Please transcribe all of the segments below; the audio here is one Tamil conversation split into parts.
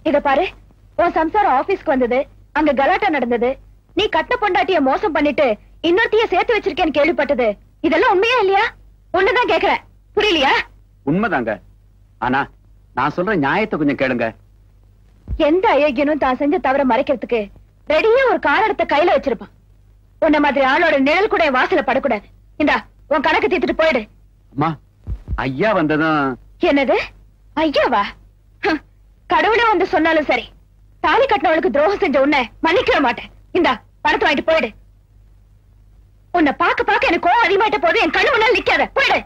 இத பாரு உன் சம்சாரம் ஆபீஸ்க்கு வந்தது அங்க கலாட்டா நடந்தது நீ கட்ட பொண்டாட்டிய மோசம் பண்ணிட்டு இன்னொருத்திய சேர்த்து வச்சிருக்கேன்னு கேள்விப்பட்டது இதெல்லாம் உண்மையா இல்லையா ஒண்ணுதான் கேக்குறேன் புரியலையா உண்மைதாங்க ஆனா நான் சொல்ற நியாயத்தை கொஞ்சம் கேளுங்க எந்த அயோக்கியனும் தான் செஞ்ச தவற மறைக்கிறதுக்கு ரெடியா ஒரு காரணத்தை கையில வச்சிருப்பான் உன்ன மாதிரி ஆளோட நிழல் கூட என் வாசல படக்கூடாது இந்தா உன் கணக்கு தீர்த்துட்டு போயிடு அம்மா ஐயா வந்ததும் என்னது ஐயாவா ஹம், கடவுளே வந்து சொன்னாலும் சரி தாலி கட்டினவளுக்கு துரோகம் செஞ்ச உன்னை மன்னிக்கவே மாட்டேன் இந்தா பணத்தை வாங்கிட்டு போயிடு உன்னை பாக்க பாக்க எனக்கு கோவம் அதிகமாயிட்ட போது என் கண்ணு முன்னால நிக்காத போயிடு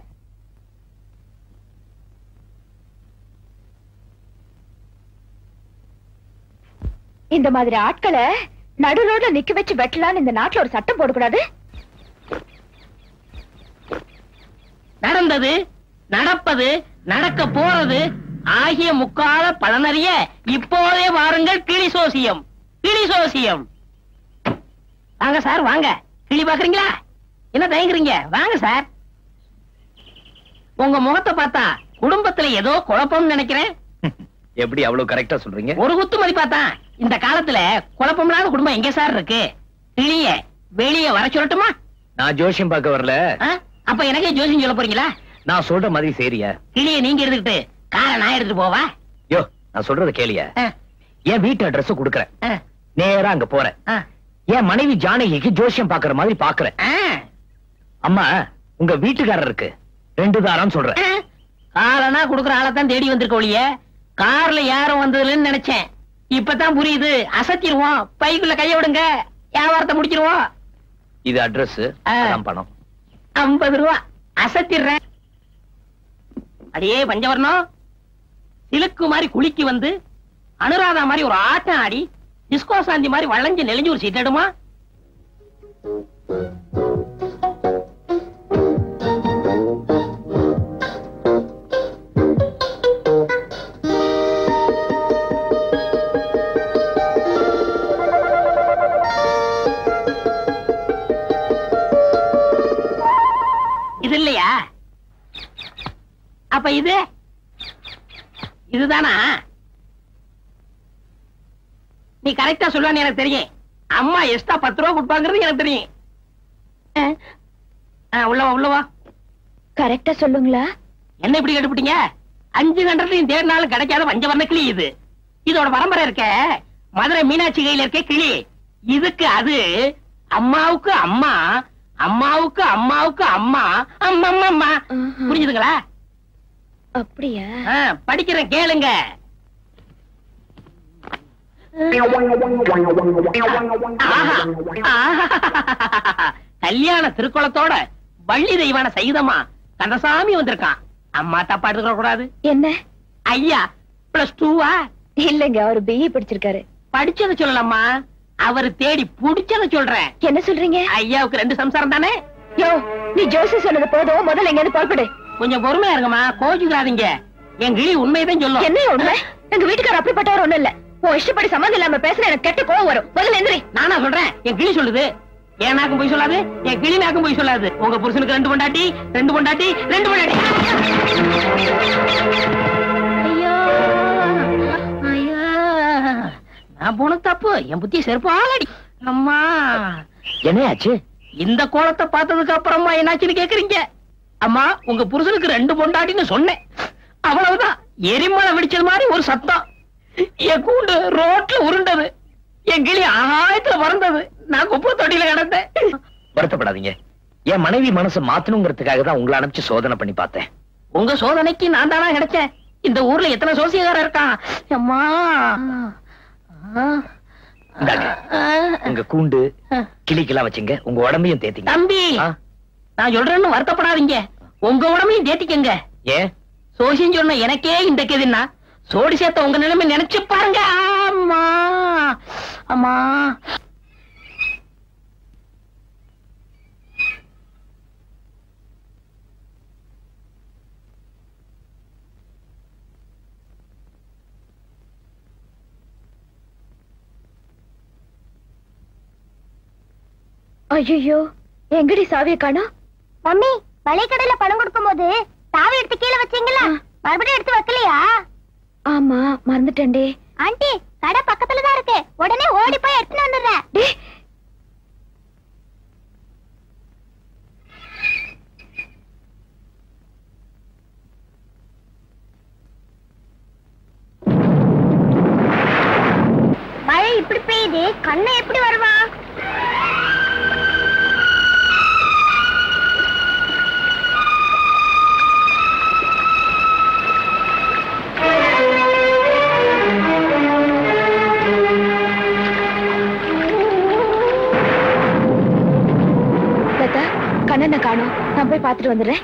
இந்த மாதிரி ஆட்களை நடு ரோட்ல நிக்க வச்சு வெட்டலான்னு இந்த நாட்டுல ஒரு சட்டம் போடக்கூடாது நடந்தது நடப்பது நடக்க போறது ஆகிய முக்கால பலனறிய இப்போதே வாருங்கள் கிளி சோசியம் கிளி சோசியம் வாங்க சார் வாங்க கிளி பாக்குறீங்களா என்ன தயங்குறீங்க வாங்க சார் உங்க முகத்தை பார்த்தா குடும்பத்துல ஏதோ குழப்பம்னு நினைக்கிறேன் எப்படி அவ்வளவு கரெக்டா சொல்றீங்க ஒரு குத்து மதிப்பாத்தா இந்த காலத்துல குழப்பமில்லாத குடும்பம் எங்க சார் இருக்கு கிளிய வெளிய வர சொல்லட்டுமா நான் ஜோசியம் பார்க்க வரல ஆ? அப்ப எனக்கே ஜோசியம் சொல்ல போறீங்களா நான் சொல்ற மாதிரி சரியா கிளிய நீங்க எடுத்துக்கிட்டு காரை நான் எடுத்துட்டு போவா யோ நான் சொல்றத கேளியா ஆ, என் வீட்டு அட்ரஸ் குடுக்கறேன் ஆ, நேரா அங்க போறேன் ஆ, என் மனைவி ஜானகிக்கு ஜோசியம் பாக்குற மாதிரி பாக்குறேன் ஆ. அம்மா உங்க வீட்டுக்காரருக்கு ரெண்டு தாரம் சொல்றேன் காலனா குடுக்குற ஆளைத்தான் தேடி வந்திருக்க ஒழிய கார்ல யாரும் வந்ததுலன்னு நினைச்சேன் இப்பதான் புரியுது அசத்திடுவோம் பைக்குள்ள கைய விடுங்க வியாபாரத்தை முடிச்சிருவோம் இது அட்ரஸ் ஆ. பணம் ஐம்பது ரூபா அசத்திடுறேன் அடியே பஞ்சவர்ணம் சிலுக்கு மாதிரி குளிக்கு வந்து அனுராதா மாதிரி ஒரு ஆட்டம் ஆடி டிஸ்கோ சாந்தி மாதிரி வளைஞ்சு நெளிஞ்சு ஒரு சீட் எடுமா இது இல்லையா அப்ப இது இதுதானா நீ கரெக்டா சொல்லுவான்னு எனக்கு தெரியும் அம்மா எக்ஸ்ட்ரா பத்து ரூபா கொடுப்பாங்கிறது எனக்கு தெரியும் அஹ். அஹ், உள்ள வா உள்ள வா கரெக்டா சொல்லுங்களா என்ன இப்படி கண்டுபிட்டீங்க அஞ்சு கண்டத்தையும் தேடினாலும் கிடைக்காத பஞ்சவர்ண கிளி இது இதோட பரம்பரை இருக்க மதுரை மீனாட்சி கையில இருக்க கிளி இதுக்கு அது அம்மாவுக்கு அம்மா அம்மாவுக்கு அம்மாவுக்கு அம்மா அம்மா அம்மா அம்மா ஆஹா. புரிஞ்சுதுங்களா அப்படியா ஆ, படிக்கிறேன் கேளுங்க ஆஹா. ஆஹா. கல்யாண திருக்குளத்தோட வள்ளி தெய்வான சகிதமா கந்தசாமி வந்திருக்கான் அம்மா தப்பா எடுத்துக்க கூடாது என்ன ஐயா பிளஸ் டூவா இல்லங்க அவர் பிஇ படிச்சிருக்காரு படிச்சத சொல்லலாமா அவர் தேடி புடிச்சத சொல்றேன் என்ன சொல்றீங்க ஐயாவுக்கு ரெண்டு சம்சாரம் தானே யோ நீ ஜோசி சொன்னது போதும் முதல்ல எங்க இருந்து புறப்படு கொஞ்சம் பொறுமையா இருங்கம்மா கோச்சுக்கிறாதீங்க என் கிளி உண்மையதான் சொல்லும் என்ன உண்மை எங்க வீட்டுக்காரர் அப்படிப்பட்டவர் ஒண்ணும் இல்ல உன் இஷ்டப்படி சம்மந்தம் இல்லாம பேசுற எனக்கு கெட்ட கோவம் வரும் முதல்ல எந்திரி நானா சொல்றேன் என் கிளி சொல்லுது என் நாக்கும் போய் சொல்லாது என் கிளி நாக்கும் போய் சொல்லாது உங்க புருஷனுக்கு ரெண்டு பொண்டாட்டி ரெண்டு பொண்டாட்டி ரெண்டு பொண்டாட்டி ஐயோ ஐயோ நான் போன தப்பு என் புத்தி செருப்பாலடி அம்மா என்னையாச்சு இந்த கோலத்தை பார்த்ததுக்கு அப்புறமா என்னாச்சுன்னு கேக்குறீங்க அம்மா உங்க புருஷனுக்கு ரெண்டு பொண்டாட்டின்னு சொன்னேன் அவ்வளவுதான் எரிமலை வெடிச்சது மாதிரி ஒரு சத்தம் என் கூண்டு ரோட்ல உருண்டது என் கிளி ஆகாயத்துல பறந்தது நான் குப்பை தொட்டியில கிடந்தேன் வருத்தப்படாதீங்க என் மனைவி மனசை மாத்தணுங்கிறதுக்காக தான் உங்களை அனுப்பிச்சு சோதனை பண்ணி பார்த்தேன் உங்க சோதனைக்கு நான் தானா கிடைச்சேன் இந்த ஊர்ல எத்தனை சோசியக்காரர் இருக்கான் அம்மா ஆ. இந்தாங்க. ஆ. உங்க கூண்டு கிளிக்கெல்லாம் வச்சுங்க உங்க உடம்பையும் தேத்திங்க தம்பி ஆ, நான் சொல்றேன்னு வருத்தப்படாதீங்க உங்க உடம்பையும் தேத்திக்கங்க ஏன் சோசியம் சொன்ன எனக்கே இந்த கெதின்னா சோடி சேர்த்த உங்க நிலைமை நினைச்சு பாருங்க ஆமா அம்மா ஐயோ எங்கடி சாவிய காணோம் மம்மி வளைக்கடையில பணம் கொடுக்கும்போது தாவி எடுத்து கீழே வச்சீங்களா மறுபடியும் எடுத்து வைக்கலையா ஆமா மறந்துட்டேன்டி ஆண்டி கடை பக்கத்துல தான் இருக்கு உடனே ஓடி போய் எடுத்துட்டு வந்துடுறேன் டேய் மழை இப்படி பெய்யுது கண்ணை எப்படி வருவா லதா கண்ணனை காணோம் நான் போய் பார்த்துட்டு வந்துடுறேன்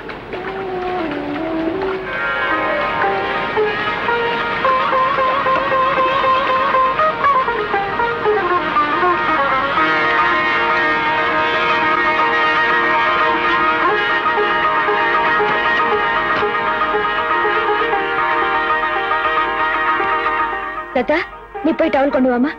லதா நீ போய் டவல் கொண்டு வாமா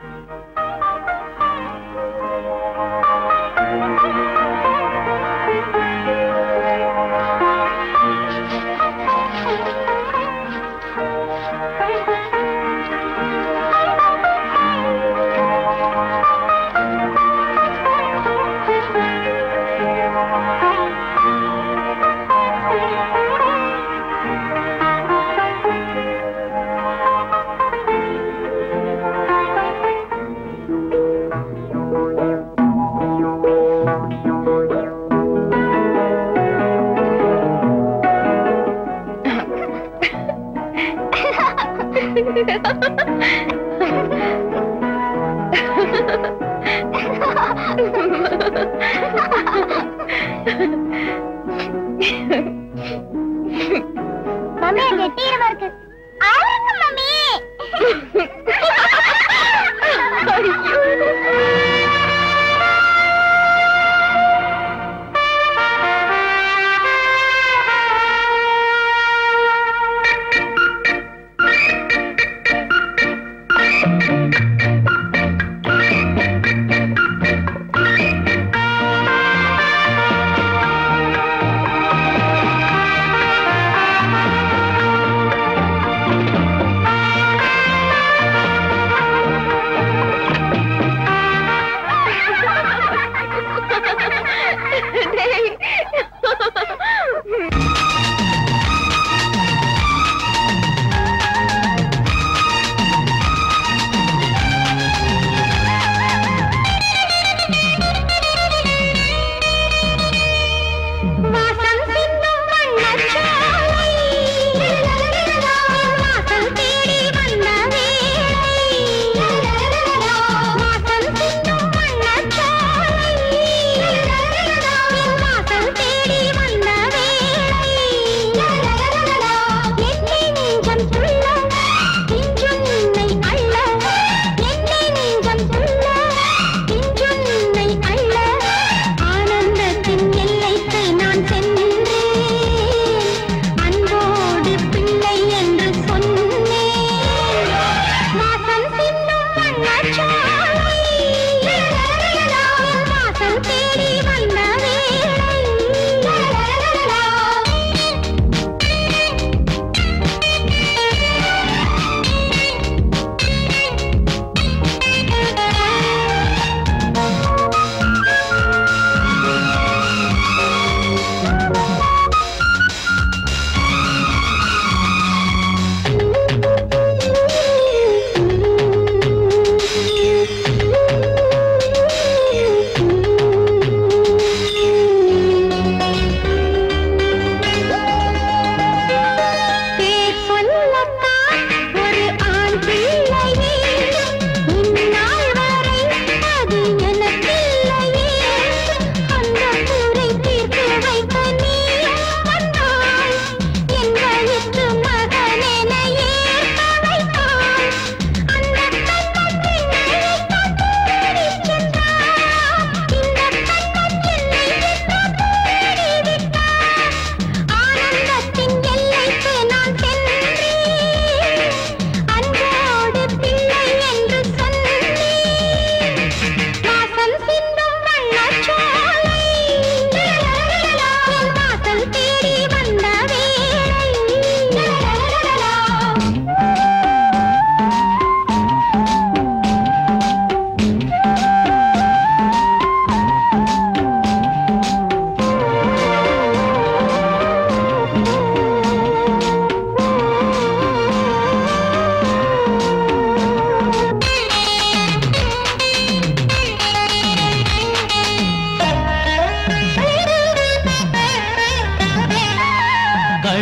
மம்மி அங்க தீரமா இருக்கு அழுங்க மம்மி ஆ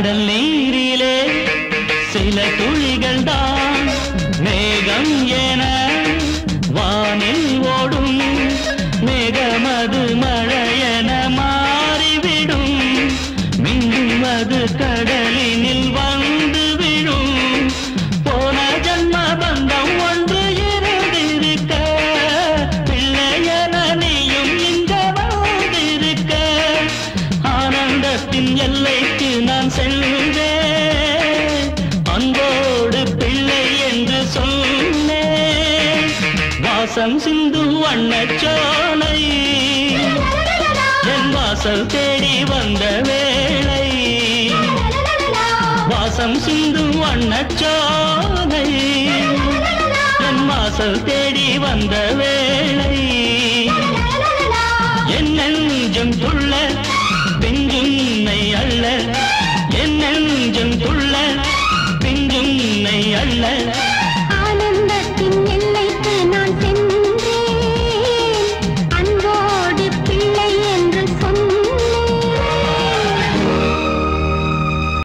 கடல் நீரிலே சில துளிகள் தான் மேகம் என வானில் ஓடும் மேகமது மழையென மாறிவிடும் மீண்டும் அது கடலினில் வந்து விழும் போன ஜன்ம பந்தம் ஒன்று இருந்திருக்க பிள்ளையன நீயும் இங்க வந்திருக்க ஆனந்தத்தின் எல்லைக்கு நான் செல்வேன் அன்போடு பிள்ளை என்று சொன்னேன் வாசம் சிந்து வண்ணச்சோலை என் வாசல் தேடி வந்த வேளை வாசம் சிந்து வண்ணச்சோலை என் வாசல் தேடி வந்த வேளை என் நெஞ்சம் துள்ள